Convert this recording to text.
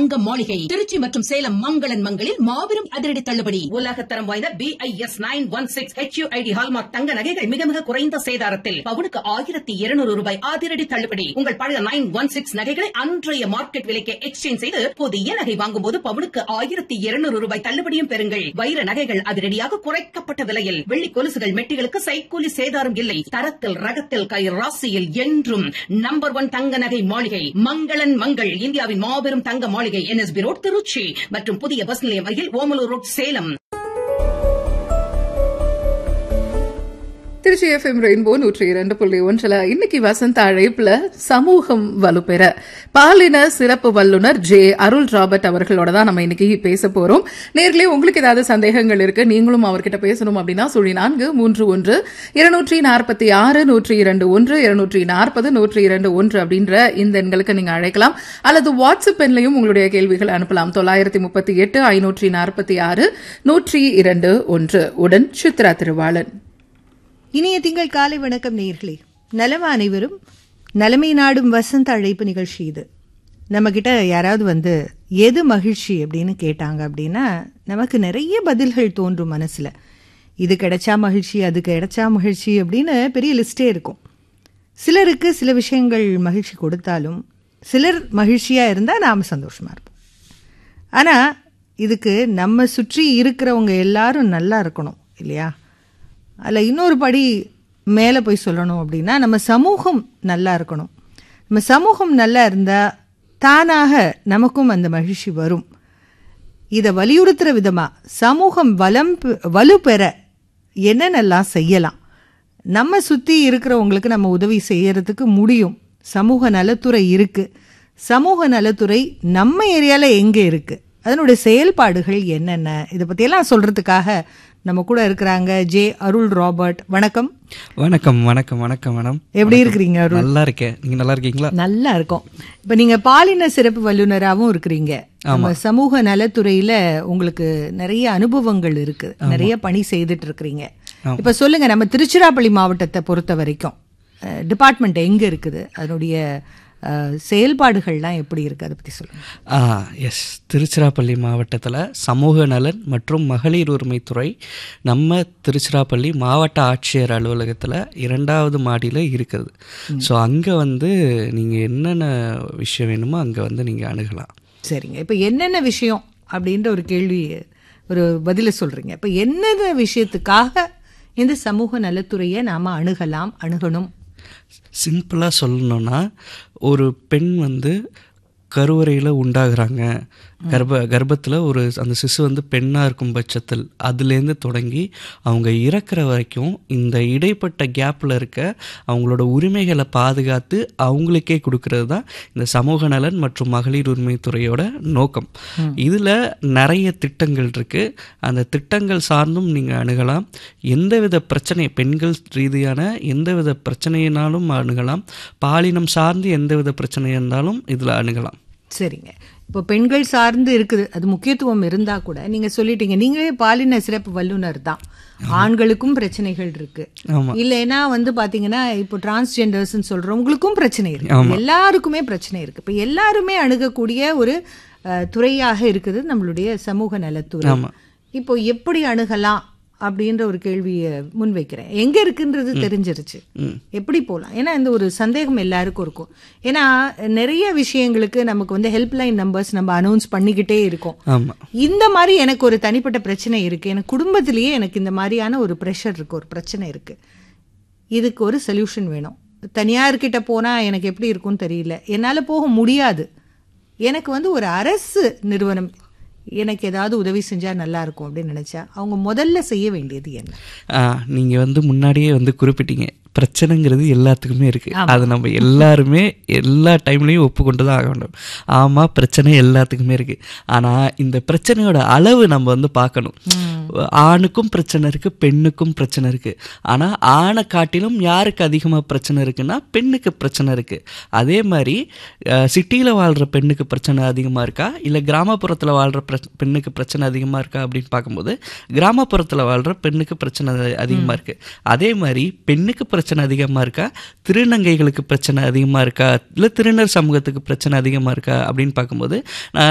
தங்க மாளிகை திருச்சி மற்றும் சேலம் மங்களன் மங்களில் மாபெரும் அதிரடி தள்ளுபடி உலகத்தரம் வாய்ந்த B I S nine one six HUID hallmark தங்க நகைகள் மிக மிக குறைந்த சேதாரத்தில் பவுனுக்கு ஆயிரத்தி இருநூறு ரூபாய் அதிரடி தள்ளுபடி உங்கள் பழைய நைன் ஒன் சிக்ஸ் நகைகளை அன்றைய மார்க்கெட் விலைக்கு எக்ஸ்சேஞ்ச் செய்து புதிய நகை வாங்கும் போது பவுனுக்கு ஆயிரத்தி இருநூறு ரூபாய் தள்ளுபடியும் பெறுங்கள் வைர நகைகள் அதிரடியாக குறைக்கப்பட்ட விலையில் வெள்ளி கொலுசுகள் மெட்டிகளுக்கு சைக்கூலி சேதாரம் இல்லை தரத்தில் ரகத்தில் கை ராசியில் என்றும் நம்பர் ஒன் தங்க நகை மாளிகை மங்களன் மங்கள் இந்தியாவின் மாபெரும் தங்க மாளிகை என்எஸ்பி ரோட் திருச்சி மற்றும் புதிய பஸ் நிலையம் அருகில் Omalur road Salem Tiruchi FM Rainbow நூற்றி இரண்டு புள்ளி ஒன்றில் இன்னைக்கு வசந்த அழைப்புல சமூகம் வலுப்பெற பாலின சிறப்பு வல்லுநர் ஜே அருள் ராபர்ட் அவர்களோட தான் நம்ம இன்னைக்கு பேச போறோம் நேர்களே உங்களுக்கு ஏதாவது சந்தேகங்கள் இருக்கு நீங்களும் அவர்கிட்ட பேசணும் அப்படின்னா சொல்லி நான்கு மூன்று ஒன்று இருநூற்றி நாற்பத்தி ஆறு நூற்றி இரண்டு ஒன்று இருநூற்றி நாற்பது நூற்றி இரண்டு ஒன்று அப்படின்ற இந்த எண்களுக்கு நீங்க அழைக்கலாம் அல்லது வாட்ஸ்அப் எண்லையும் உங்களுடைய கேள்விகள் அனுப்பலாம் தொள்ளாயிரத்தி முப்பத்தி எட்டு ஐநூற்றி நாற்பத்தி ஆறு நூற்றி இரண்டு ஒன்று உடன் சித்ரா திருவாளன் இனிய திங்கள் காலை வணக்கம் நேயர்களே நலமா அனைவரும் நலமை நாடும் வசந்த அழைப்பு நிகழ்ச்சி இது நம்ம கிட்ட யாராவது வந்து எது மகிழ்ச்சி அப்படின்னு கேட்டாங்க அப்படின்னா நமக்கு நிறைய பதில்கள் தோன்றும் மனசுல இது கிடைச்சா மகிழ்ச்சி அது கிடைச்சா மகிழ்ச்சி அப்படின்னு பெரிய லிஸ்டே இருக்கும் சிலருக்கு சில விஷயங்கள் மகிழ்ச்சி கொடுத்தாலும் சிலர் மகிழ்ச்சியா இருந்தா நாம சந்தோஷமா இருப்போம் ஆனா இதுக்கு நம்ம சுற்றி இருக்கிறவங்க எல்லாரும் நல்லா இருக்கணும் இல்லையா அதில் இன்னொரு படி மேலே போய் சொல்லணும் அப்படின்னா நம்ம சமூகம் நல்லா இருக்கணும் நம்ம சமூகம் நல்லா இருந்தால் தானாக நமக்கும் அந்த மகிழ்ச்சி வரும் இதை வலியுறுத்துகிற விதமாக சமூகம் வலம் பெ- வலு பெற என்னென்னலாம் செய்யலாம் நம்ம சுற்றி இருக்கிறவங்களுக்கு நம்ம உதவி செய்யறதுக்கு முடியும் சமூக நலத்துறை இருக்குது சமூக நலத்துறை நம்ம ஏரியாவில் எங்கே இருக்குது அதனுடைய செயல்பாடுகள் என்னென்ன இதை பற்றியெல்லாம் சொல்கிறதுக்காக நம்ம கூட இருக்கிறாங்க ஜே அருள் ராபர்ட் வணக்கம் வணக்கம் வணக்கம் வணக்கம் மேடம் எப்படி இருக்கிறீங்க அருள் நல்லா இருக்கேன் நீங்க நல்லா இருக்கீங்களா நல்லா இருக்கும் இப்போ நீங்க பாலின சிறப்பு வல்லுநராகவும் இருக்கிறீங்க நம்ம சமூக நலத்துறையில உங்களுக்கு நிறைய அனுபவங்கள் இருக்கு நிறைய பணி செய்துட்டு இருக்கிறீங்க இப்ப சொல்லுங்க நம்ம திருச்சிராப்பள்ளி மாவட்டத்தை பொறுத்த வரைக்கும் டிபார்ட்மெண்ட் எங்க இருக்குது அதனுடைய அஹ், செயல்பாடுகள்லாம் எப்படி இருக்கு அதை பத்தி சொல்லுங்க ஆ எஸ் திருச்சிராப்பள்ளி மாவட்டத்தில் சமூக நலன் மற்றும் மகளிர் உரிமைத்துறை நம்ம திருச்சிராப்பள்ளி மாவட்ட ஆட்சியர் அலுவலகத்தில் இரண்டாவது மாடியில் இருக்குது ஸோ அங்கே வந்து நீங்கள் என்னென்ன விஷயம் வேணுமோ அங்கே வந்து நீங்கள் அணுகலாம் சரிங்க இப்போ என்னென்ன விஷயம் அப்படின்ற ஒரு கேள்வி ஒரு பதில சொல்றீங்க இப்போ என்னென்ன விஷயத்துக்காக இந்த சமூக நலத்துறையை நாம அணுகலாம் அணுகணும் சிம்பிளாக சொல்லணும்னா ஒரு பெண் வந்து கருவறையில் உண்டாகிறாங்க கர்ப்ப கர்ப்பத்தில் ஒரு அந்த சிசு வந்து பெண்ணாக இருக்கும் பட்சத்தில் அதுலேருந்து தொடங்கி அவங்க இறக்குற வரைக்கும் இந்த இடைப்பட்ட கேப்பில் இருக்க அவங்களோட உரிமைகளை பாதுகாத்து அவங்களுக்கே கொடுக்கறது தான் இந்த சமூக நலன் மற்றும் மகளிர் உரிமைத்துறையோட நோக்கம் இதில் நிறைய திட்டங்கள் இருக்குது அந்த திட்டங்கள் சார்ந்தும் நீங்கள் அணுகலாம் எந்தவித பிரச்சனை பெண்கள் ரீதியான எந்தவித பிரச்சனையினாலும் அணுகலாம் பாலினம் சார்ந்து எந்தவித பிரச்சனை இருந்தாலும் இதில் அணுகலாம் சரிங்க இப்போ பெண்கள் சார்ந்து இருக்குது அது முக்கியத்துவம் இருந்தா கூட நீங்க சொல்லிட்டீங்க நீங்களே பாலின சிறப்பு வல்லுனர் தான் ஆண்களுக்கும் பிரச்சனைகள் இருக்கு ஆமா. இல்லைன்னா வந்து பாத்தீங்கன்னா இப்போ டிரான்ஸ்ஜெண்டர்ஸ் சொல்றவங்களுக்கும் பிரச்சனை இருக்கு எல்லாருக்குமே பிரச்சனை இருக்கு இப்போ எல்லாருமே அணுகக்கூடிய ஒரு அஹ், துறையாக இருக்குது நம்மளுடைய சமூக நலத்துறை ஆமா. இப்போ எப்படி அணுகலாம் அப்படின்ற ஒரு கேள்வியை முன்வைக்கிறேன் எங்க இருக்குன்றது தெரிஞ்சிருச்சு எப்படி போகலாம் ஏன்னா இந்த ஒரு சந்தேகம் எல்லாருக்கும் இருக்கும் ஏன்னா நிறைய விஷயங்களுக்கு நமக்கு வந்து ஹெல்ப்லைன் நம்பர்ஸ் நம்ம அனௌன்ஸ் பண்ணிக்கிட்டே இருக்கோம் ஆமாம் இந்த மாதிரி எனக்கு ஒரு தனிப்பட்ட பிரச்சனை இருக்கு எனக்கு குடும்பத்திலேயே எனக்கு இந்த மாதிரியான ஒரு ப்ரெஷர் இருக்கு ஒரு பிரச்சனை இருக்கு இதுக்கு ஒரு சொல்யூஷன் வேணும் தனியார்கிட்ட போனா எனக்கு எப்படி இருக்கும்னு தெரியல என்னால போக முடியாது எனக்கு வந்து ஒரு அரசு நிறுவனம் எனக்கு ஏதாவது உதவி செஞ்சா நல்லா இருக்கும் அப்படின்னு நினைச்சா அவங்க முதல்ல செய்ய வேண்டியது என்ன நீங்கள் வந்து முன்னாடியே வந்து குறிப்பிட்டீங்க பிரச்சனைங்கிறது எல்லாத்துக்குமே இருக்குது அது நம்ம எல்லாருமே எல்லா டைம்லேயும் ஒப்புக்கொண்டு தான் ஆக வேண்டும் ஆமாம் பிரச்சனை எல்லாத்துக்குமே இருக்குது ஆனால் இந்த பிரச்சனையோட அளவு நம்ம வந்து பார்க்கணும் ஆணுக்கும் பிரச்சனை இருக்குது பெண்ணுக்கும் பிரச்சனை இருக்குது ஆனால் ஆணை காட்டிலும் யாருக்கு அதிகமாக பிரச்சனை இருக்குன்னா பெண்ணுக்கு பிரச்சனை இருக்குது அதே மாதிரி சிட்டியில் வாழ்கிற பெண்ணுக்கு பிரச்சனை அதிகமாக இருக்கா இல்லை கிராமப்புறத்தில் வாழ்கிற பிர பெண்ணுக்கு பிரச்சனை அதிகமாக இருக்கா அப்படின்னு பார்க்கும்போது கிராமப்புறத்தில் வாழ்கிற பெண்ணுக்கு பிரச்சனை அதிகமாக இருக்குது அதே மாதிரி பெண்ணுக்கு பிரச்சனை அதிகமாக இருக்கா திருநங்கைகளுக்கு பிரச்சனை அதிகமாக இருக்கா இல்லை திருநர் சமூகத்துக்கு பிரச்சனை அதிகமாக இருக்கா அப்படின்னு பார்க்கும்போது நான்